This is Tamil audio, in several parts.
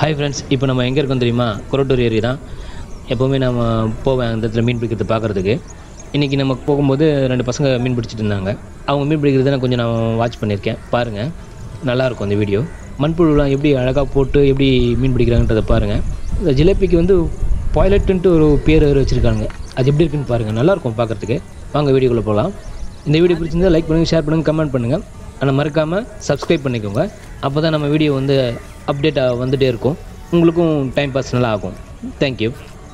ஹாய் ஃப்ரெண்ட்ஸ் இப்போ நம்ம எங்கே இருக்கோம் தெரியுமா கொரட்டூர் ஏரி தான் எப்போவுமே நம்ம போவேன் அந்த இடத்துல மீன் பிடிக்கிறது பார்க்குறதுக்கு இன்றைக்கி நம்ம போகும்போது ரெண்டு பசங்க மீன் பிடிச்சிட்டு இருந்தாங்க அவங்க மீன் பிடிக்கிறத நான் கொஞ்சம் நான் வாட்ச் பண்ணியிருக்கேன் பாருங்கள் நல்லாயிருக்கும் அந்த வீடியோ மண்புழுலாம் எப்படி அழகாக போட்டு எப்படி மீன் பிடிக்கிறாங்கன்றதை பாருங்கள் இந்த ஜிலேபிக்கு வந்து பாய்லட்டுன்ட்டு ஒரு பேர் வேறு வச்சுருக்காங்க அது எப்படி இருக்குன்னு பாருங்கள் நல்லாயிருக்கும் பார்க்குறதுக்கு வாங்க வீடியோக்குள்ளே போகலாம் இந்த வீடியோ பிடிச்சிருந்தா லைக் பண்ணுங்கள் ஷேர் பண்ணுங்கள் கமெண்ட் பண்ணுங்கள் ஆனால் மறக்காமல் சப்ஸ்கிரைப் பண்ணிக்கோங்க அப்போ தான் நம்ம வீடியோ வந்து அப்டேட் வந்துகிட்டே இருக்கும் உங்களுக்கும் டைம் பாஸ் நல்லா ஆகும் தேங்க்யூ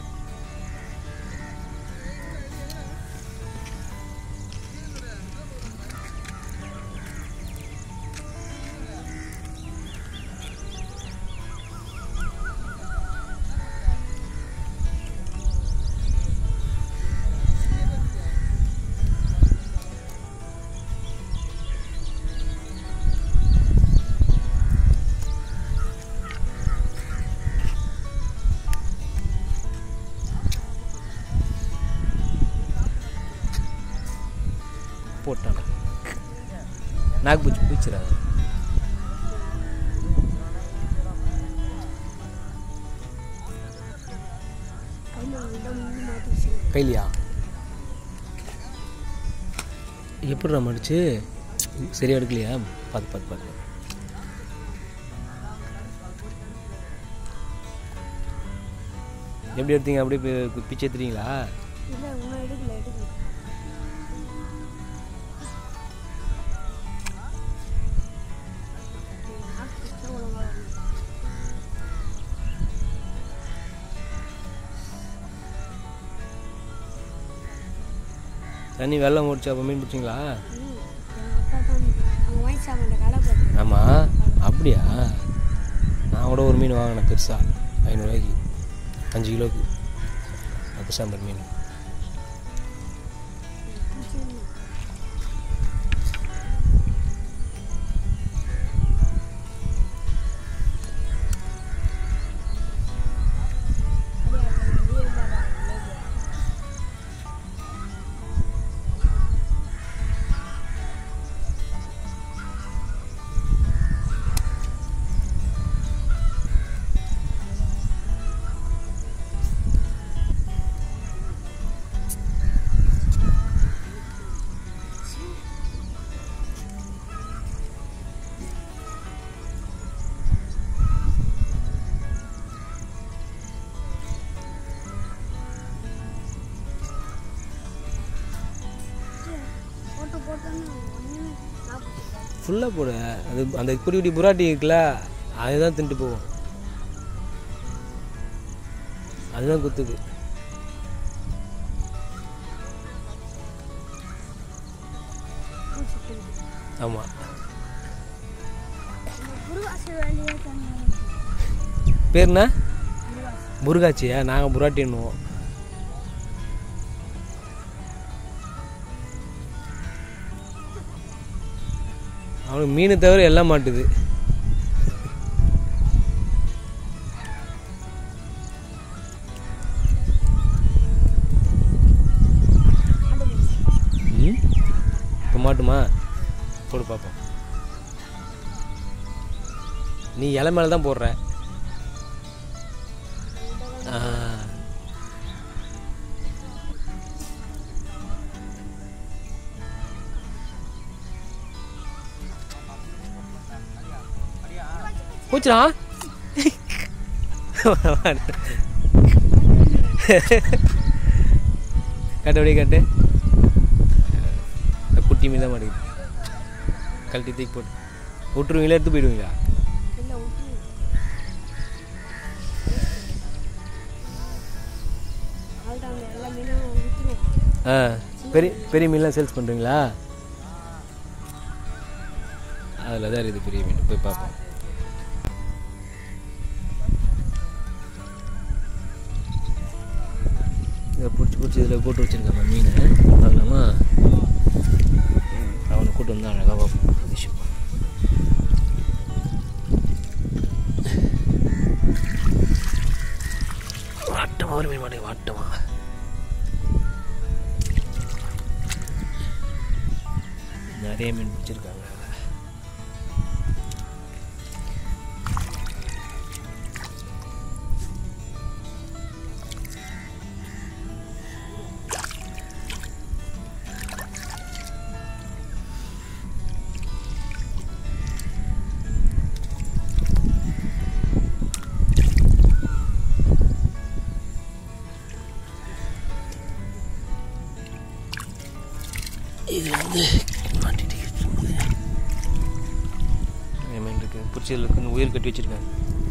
போட்டான நாக்பூச்சி பூச்சிடாது கைலியா எப்படிடா மடிச்சு சரியா எடுக்கலையா பார்த்து பார்த்து பார்த்து எப்படி எடுத்தீங்க அப்படியே பி- பிச்சை எடுத்துறீங்களா இல்லை இன்னும் எடுக்கல எடுக்கல நாக்கு பிடிச்சா ஒழுங்கா வரணும். தண்ணி வெள்ளம் ஓடிச்சு அப்போ மீன் பிடிச்சிங்களா ம், எங்க அப்பா தான் அவங்க ஒயின் சாப்பிட்ட கடை போட்டு ஆமாம் அப்படியா நான் கூட ஒரு மீன் வாங்கினேன் பெருசாக ஐநூறுரூவாய்க்கு அஞ்சு கிலோக்கு அப்புசாம்பர் மீன் போட்டு போட்டோன்னு ஒன்றுமே நாக்கு பிடிக்காது. ஃபுல்லாக போடு அது அந்த குடி குடி புராட்டி இருக்குல்ல அதுதான் தின்ட்டு போகும் அதுதான் குத்துது பூச்சி பிடிக்குது. ஆமாம் இந்த குருவாசல் வேலையே தண்ணி பேர் என்ன குருவாசல் முருகாச்சியா நாங்கள் புராட்டின்னுவோம் அவனுக்கு மீன் தவிர எல்லாம் மாட்டுது ம் இப்போ மாட்டுமா போடு பார்ப்போம் நீ இலை மேலே தான் போடுற ஆ. போச்சுடா கட்டு அப்படியே கட்டு இந்த குட்டி மீன் தான் மாட்டேங்குது கழட்டி தூக்கி போட்டு விட்டுருவீங்களா எடுத்து போயிடுவீங்களா இல்லை விட்டு அவ்வளோதான் அந்த எல்லா மீனும் விட்டுருவோம் ஆ பெரிய பெரிய மீன்லாம் சேல்ஸ் பண்ணுறீங்களா அதில் தான் இருக்குது பெரிய மீன் போய் பார்ப்போம் இதை பிடிச்சி பிடிச்சி இதில் போட்டு வச்சுருக்காங்க மீன் பார்க்கலாமா அவனை கூட்டு வந்தால் அழகாக பார்ப்போம் விஷயம் வாட்டமா ஒரு மீன் மாட்டேங்க வாட்டமா நிறைய மீன் பிடிச்சிருக்காங்க பிடிச்சி இதில் கொஞ்சம் உயிர் கட்டி வச்சுருக்கேன்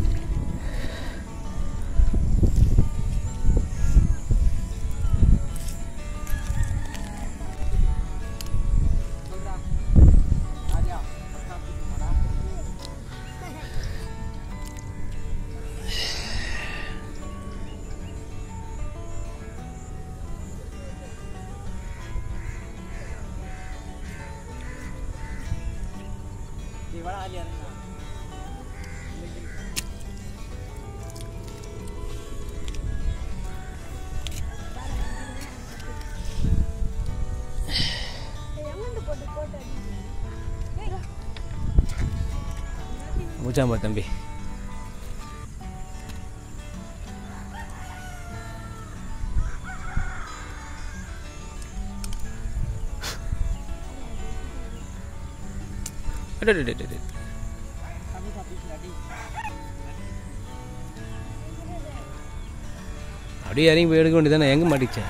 எங்கேருந்து போட்டு போட்டு அடிக்கிறீங்க? மூச்சாம்பா தம்பி அட, அட, அட, அட. அப்படியே இறங்கி போய் எடுக்க வேண்டியதானே எங்கே மாட்டிச்சேன்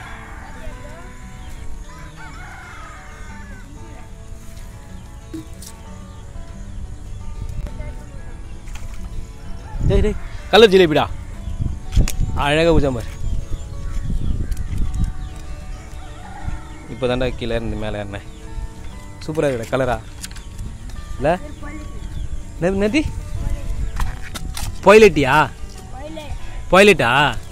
டேய் டேய் கலர் ஜிலேபிடா அழகாக பூச்சாம்பார் இப்போ தாண்டா கீழே இருந்து மேலே ஏறினேன் சூப்பராக இருக்குடா கலரா இல்லை நதி பொய்லட்டியா வயலே பொய்லட்டா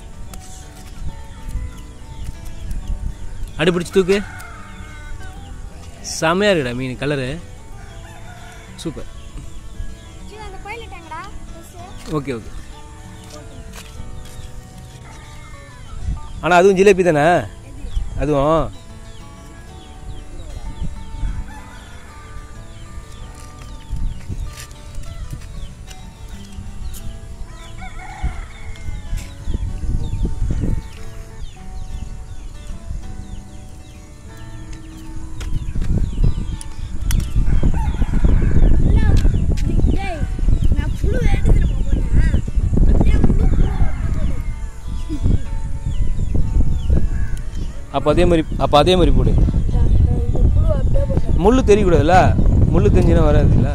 அடி பிடிச்சி தூக்கு செமையாக இருக்குடா மீன் கலரு சூப்பர் சரி அந்த பைலட்டாங்கடா பஸ்ஸு ஓகே ஓகே ஆனால் அதுவும் ஜிலேபி தானே அதுவும் டேய் நான் புழு எடுத்துட்டு போனேன் அப்படியே புழு புழு அப்படியே அப்போ அதே மாதிரி அப்போ அதே மாதிரி போடு போட்டேன். இந்த புழு அப்படியே போட்டேன் முள் தெரியக்கூடாதுல்ல முள் தெரிஞ்சுனா வராதுல்ல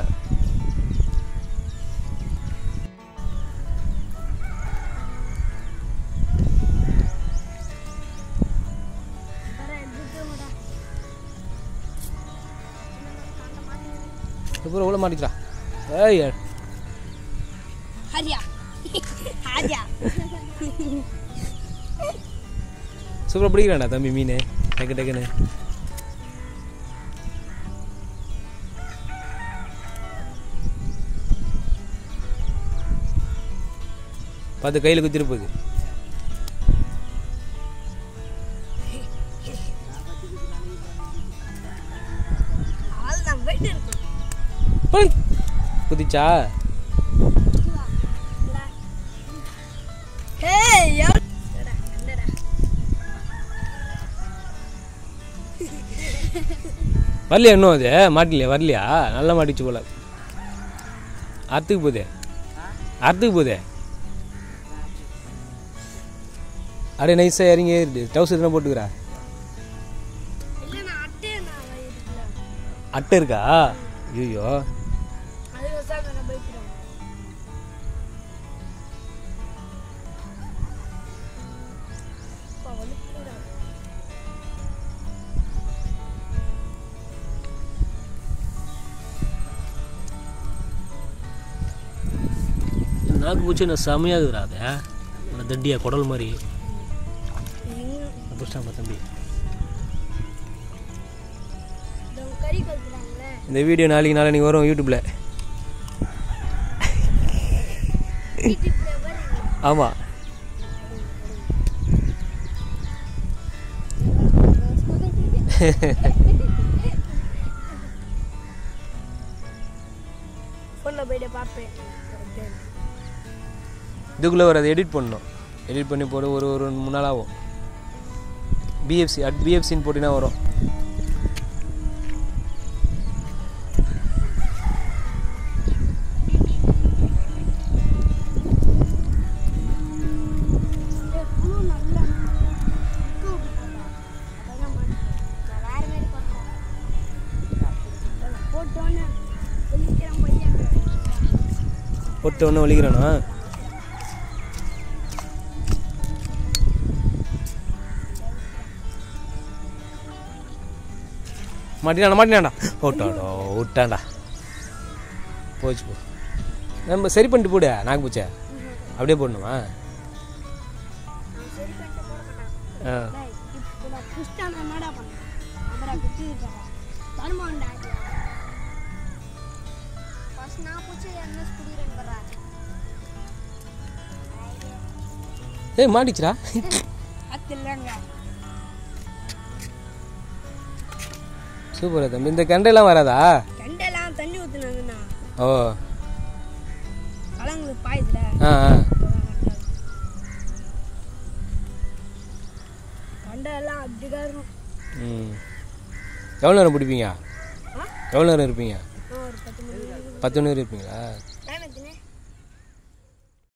வர எடுத்துட்டோம்டா அப்புறம் உள்ள மாட்டிக்கிறா ஏய் ஹரியா ஹரியா சூப்பராக பிடிக்கிறான்டா தம்பி மீன் டக்கு டக்குன்னு பார்த்து கையில் குத்திட்டு போகுது ஆள் தான் போயிட்டு இருக்கும் போய். குதிச்சா ஏய் எவ்வளோ என்னடா வரலையா இன்னும் அது மாட்டிலையா வரலையா நல்லா மாட்டிச்சு போல அறுத்துக்கு போதே அறுத்துக்கு போதே அப்படியே நைஸாக இறங்கி ஏறிடு டவுசர் தானே போட்டுக்கிறா இல்லை நான் அட்டே நான் இருக்குல்ல அட்டை இருக்கா ஐயோ அது வசாக நான் போய்க்கிறேன் அப்பா வலிக்குதுடா. நாக்கு பூச்சி நான் செமையாகுதுடா அது நல்ல தண்டியா குடல் மாதிரி எங்க- பிடிச்சாம்பா தம்பி இந்த கறி கழுத்துறாங்களே இந்த வீடியோ நாளைக்கு நாளைக்கு வரும் யூடியூப்பில் வீட்டுக்குள்ளே பாருங்க ஆமாம் ஃபோனில் போயிட்டு பார்ப்பேன் இதுக்குள்ளே ஒரு அதை எடிட் பண்ணணும் எடிட் பண்ணி போட ஒரு ஒரு மூணு நாள் ஆகும் பிஎஃப்சி அட் பிஎஃப்சின்னு போட்டினா வரும் ஏய், புழு நல்லா இருக்கு விட்டுட்டா. அதான் மாட்டேன். நான் வேற மாதிரி போட்டேன். போட்டோன்னே சொல்லிக்கிறேன் பையன் போட்ட ஒன்று வலிக்கிறானா மாட்டினாடா மாட்டினாடா ஓட்டாடா விட்டான்டா போச்சு போ நம்ம சரி பண்ணிட்டு போடு நாக்கு பூச்சை அப்படியே போடணுமா சரி பண்ணிட்டு போட மாட்டான் ஆ டேய், இப்போ நான் புஷ்டா நான் என்னடா பண்ணேன் அப்புறம் குத்தி இருக்காரா தருமாண்டா ஃபர்ஸ்ட் நான் பூச்சி என்ன குடிக்கிறேன் பரா ஏய் மாட்டிச்சுடா அது இல்லைங்க சூப்பரா தம்பி இந்த கண்டையெல்லாம் வராதா கண்டெல்லாம் தண்ணி ஊற்றுனாங்கண்ணா ஓ கலங்களுக்கு பாயுதுல ஆ ஆ கண்டெல்லாம் அப்படிதான் இருக்கும் ம் எவ்வளோ நேரம் பிடிப்பீங்க ஆ? எவ்வளோ நேரம் இருப்பீங்க ஆ, ஒரு பத்து மணி பத்து மணி நேரம் இருப்பீங்களா